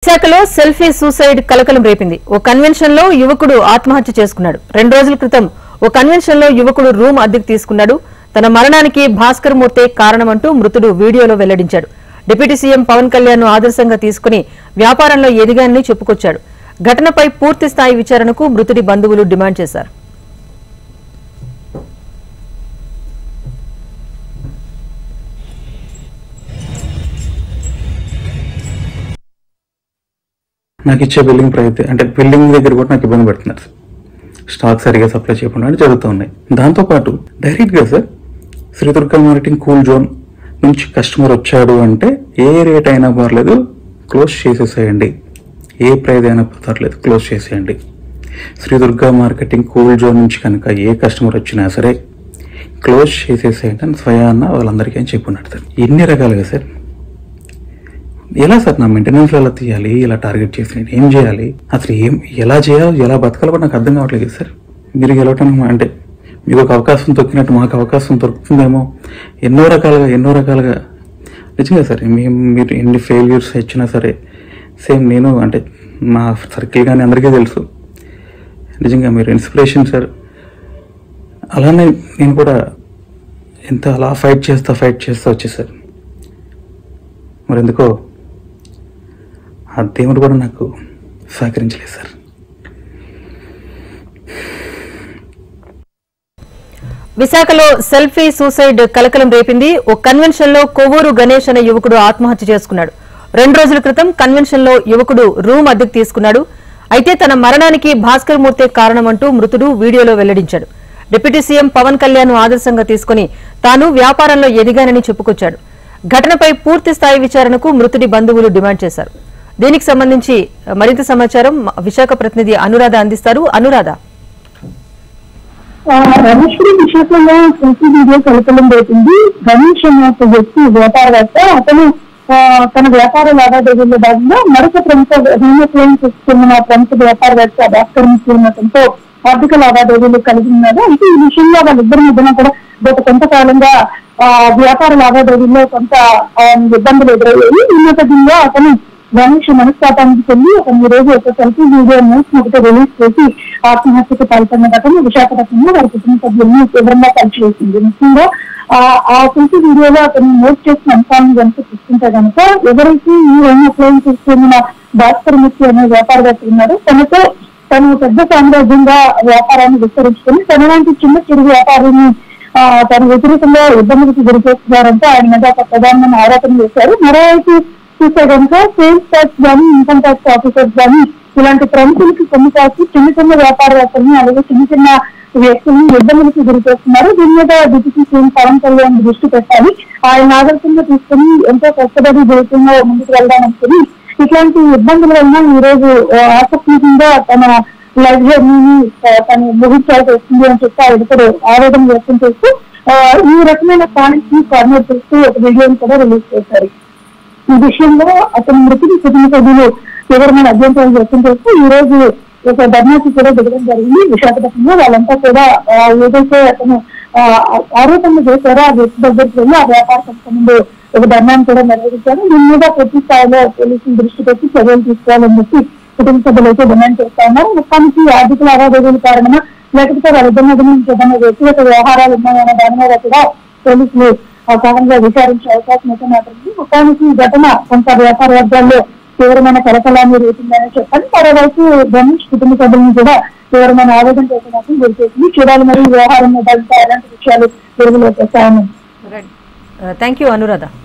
విశాఖలో selfie suicide కలకలం రేపింది ఓ కన్వెన్షన్ లో యువకుడు ఆత్మహత్య చేసుకున్నాడు రెండు రోజుల క్రితం ఓ కన్వెన్షన్ లో యువకుడు రూమ్ అద్దెకు తీసుకున్నాడు తన మరణానికి భాస్కర్ మూర్తే కారణమంటూ మృతుడు వీడియోలో వెల్లడించాడు డిప్యూటీ సీఎం పవన్ కళ్యాణ్ ను ఆదర్శంగా తీసుకుని వ్యాపారంలో ఎదిగానని చెప్పుకొచ్చాడు ఘటనపై పూర్తి స్థాయి విచారణకు మృతుడి బంధువులు డిమాండ్ చేశారు నాకు ఇచ్చే బిల్డింగ్ ప్రైస్ అంటే బిల్డింగ్ దగ్గర కూడా నాకు ఇబ్బంది పెడుతున్నారు స్టాక్ సరిగా సప్లై చేయకుండా అని జరుగుతూ ఉన్నాయి దాంతోపాటు డైరెక్ట్గా sir Sridurga marketing cool zone నుంచి కస్టమర్ వచ్చాడు అంటే ఏ రేట్ అయినా పర్లేదు క్లోజ్ చేసేసేయండి ఏ ప్రైస్ అయినా పర్లేదు క్లోజ్ చేసేయండి శ్రీదుర్గ మార్కెటింగ్ కూల్ జోన్ నుంచి కనుక ఏ కస్టమర్ వచ్చినా సరే క్లోజ్ చేసేసేయండి అని స్వయాన్న వాళ్ళందరికీ అని చెప్పున్నాడు సార్ ఎన్ని రకాలుగా సార్ ఎలా సార్ నా మెయింటెనెన్స్ ఎలా తీయాలి ఇలా టార్గెట్ చేసి నేను ఏం చేయాలి అసలు ఏం ఎలా చేయాలి ఎలా బతకాలో కూడా నాకు అర్థం కావట్లేదు కదా సార్ మీరు గెలవటం అంటే మీకు ఒక అవకాశం దొరికినట్టు మాకు అవకాశం దొరుకుతుందేమో ఎన్నో రకాలుగా ఎన్నో రకాలుగా నిజంగా సార్ మేము మీరు ఎన్ని ఫెయిల్యూర్స్ ఇచ్చినా సరే సేమ్ నేను అంటే మా సర్కిల్ కానీ అందరికీ తెలుసు నిజంగా మీరు ఇన్స్పిరేషన్ సార్ అలానే నేను కూడా ఎంత అలా ఫైట్ చేస్తా ఫైట్ చేస్తా వచ్చేసారు మరి ఎందుకో ఆ దేవుడు కూడా నాకు సహకరించలేదు సార్ విశాఖలో సెల్ఫీ సూసైడ్ కలకలం రేపింది ఓ కన్వెన్షన్ లో కొవ్వూరు గణేష్ అనే యువకుడు ఆత్మహత్య చేసుకున్నాడు రెండు రోజుల క్రితం కన్వెన్షన్ లో యువకుడు రూమ్ అద్దెకు తీసుకున్నాడు అయితే తన మరణానికి భాస్కర్ మూర్తే కారణమంటూ మృతుడు వీడియోలో వెల్లడించాడు డిప్యూటీ సీఎం పవన్ కళ్యాణ్ ను ఆదర్శంగా తీసుకుని తాను వ్యాపారంలో ఎదిగానని చెప్పుకొచ్చాడు ఘటనపై పూర్తి స్థాయి విచారణకు మృతుడి బంధువులు డిమాండ్ చేశారు దీనికి సంబంధించి మరింత సమాచారం మా విశాఖ ప్రతినిధి అనురాధ అందిస్తారు అనురాధ ఆ, రమేష్ గురి విశాఖలో సెల్ఫీ వీడియో కలకలం రేపింది రమేష్ అనే ఒక వ్యక్తి వ్యాపారవేత్త అతను ఆ, తన వ్యాపార లావాదేవీల్లో భాగంగా మరొక ప్రముఖ హోమ్ అప్లయన్స్ చెందిన ప్రముఖ వ్యాపారవేత్త భాస్కర్ అతనితో ఆర్థిక లావాదేవీలు కలిగి ఉన్నారు అయితే ఈ విషయంలో వాళ్ళిద్దరి మధ్యన కూడా గత కొంతకాలంగా ఆ, వ్యాపార లావాదేవీల్లో కొంత ఆ, ఇబ్బందులు ఎదురయ్యాయి ఈ నేపథ్యంలో అతను గణేష్ మనస్తాపానికి చెంది అతను ఈ రోజు ఒక సెల్ఫీ వీడియోను ఒకటి రిలీజ్ చేసి ఆత్మహత్యకు పాల్పడిన ఘటన విశాఖపట్నంలో వారి కుటుంబ సభ్యులను తీవ్రంగా కలిసివేసింది ముఖ్యంగా ఆ ఆ సెల్ఫీ వీడియోలో అతను నోట్ చేసిన అంశాలను కనుక చూసుకుంటే కనుక ఎవరైతే ఈ హోమ్ అప్లయన్సెస్ చెందిన భాస్కర్ ముఖ్య అనే వ్యాపారవేత్త ఉన్నారో తనతో తను పెద్ద సామ్రాజ్యంగా వ్యాపారాన్ని విస్తరించుకొని తన లాంటి చిన్న చిరు వ్యాపారాన్ని ఆ, తన వ్యతిరేకంగా ఇబ్బందులకు గురి చేస్తున్నారంటే ఆయన మీద ఒక ప్రధానమైన ఆరోపణ చేశారు మరోవైపు చూస్తే కనుక సేల్స్ ట్యాక్స్ కానీ ఇన్కమ్ ట్యాక్స్ ఆఫీసర్స్ కానీ ఇలాంటి ప్రముఖులకి కొన్ని కాసి చిన్న చిన్న వ్యాపారవేత్తల్ని అలాగే చిన్న చిన్న వ్యక్తుల్ని ఇబ్బందులకు గురి చేస్తున్నారు దీని మీద డిప్యూటీ సీఎం పవన్ కళ్యాణ్ దృష్టి పెట్టాలి ఆయన ఆదర్శంగా తీసుకుని ఎంతో కష్టపడి దేశంలో ముందుకు వెళ్దామనుకుని ఇట్లాంటి ఇబ్బందుల వలన ఈ రోజు ఆ, ఆకస్మికంగా తన లైఫ్ జర్నీని ఆ, తను ముగించాల్సి వస్తుంది అని చెప్పి ఆయన ఇక్కడ ఆవేదన వ్యక్తం చేస్తూ ఆ, ఈ రకమైన కామెంట్స్ ని కార్నర్ చేస్తూ ఒక వీడియోని కూడా రిలీజ్ చేశారు ఈ విషయంలో అతని మృతికి కుటుంబ సభ్యులు తీవ్రమైన అభ్యంతరాలు వ్యక్తం చేస్తూ ఈ రోజు ఒక ధర్నాకి కూడా దిగడం జరిగింది విశాఖపట్నంలో వాళ్ళంతా కూడా ఆ, ఏదైతే అతను ఆ, ఆరోపణలు చేశారో ఆ వ్యక్తి దగ్గరికి వెళ్ళి ఆ వ్యాపార సంస్థ ముందు ఒక ధర్నాన్ని కూడా నిర్వహించారు దీని మీద పూర్తి స్థాయిలో పోలీసులు దృష్టి పెట్టి చర్యలు తీసుకోవాలని చెప్పి కుటుంబ సభ్యులు అయితే డిమాండ్ చేస్తా ఉన్నారు మొత్తానికి ఆర్థిక లావాదేవీల కారణమా లేకపోతే వాళ్ళిద్దరి మధ్య నుంచి ఏదైనా వ్యక్తిగత వ్యవహారాలు ఉన్నాయనే దాని మీద కూడా పోలీసులు ఆ కాలంలో విచారించే అవకాశం అయితే మాత్రం మొత్తానికి ఈ ఘటన కొంత వ్యాపార వర్గాల్లో తీవ్రమైన కలకలాన్ని రేపిందని చెప్పాలి మరోవైపు గణేష్ కుటుంబ సభ్యులను కూడా తీవ్రమైన ఆవేదన చేసే మాత్రం గురి చేసింది చూడాలి మరి ఈ వ్యవహారం మీద ఇంకా ఎలాంటి విషయాలు వెలుగులోకి వస్తాయని థ్యాంక్ యూ అనురాధ